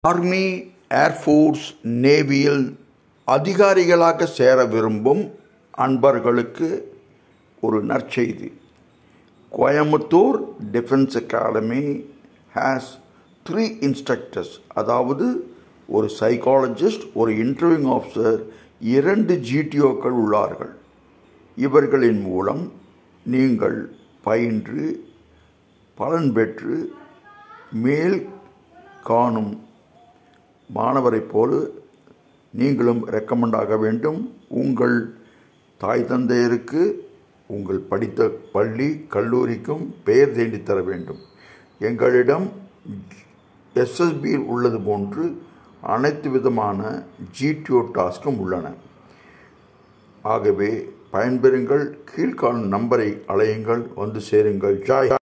army air force நேவியில் அதிகாரிகளாக சேர விரும்பும் அன்பர்களுக்கு ஒரு நற்செய்தி Coimbatore defence academy has three instructors அதாவது ஒரு சைக்காலஜிஸ்ட் ஒரு இன்டர்வியூங் ஆஃபீஸர் இரண்டு ஜிடிஓக்கள் உள்ளார்கள் இவர்களின் மூலம் நீங்கள் பயின்று பலன் பெற்று மேல் காணும் மாணவரைப் போல நீங்களும் ரெக்கமெண்ட் ஆக வேண்டும் உங்கள் தாய் தந்தையருக்கு உங்கள் படித்த பள்ளி கல்லூரிக்கும் பெயர் தேடி தர வேண்டும் எங்களிடம் எஸ்எஸ்பியில் உள்ளது போன்று அனைத்து விதமான ஜிடிஓ டாஸ்க்கும் உள்ளன ஆகவே பயன்பெறுங்கள் கீழ்காணும் நம்பரை அலையுங்கள் வந்து சேருங்கள் ஜாய்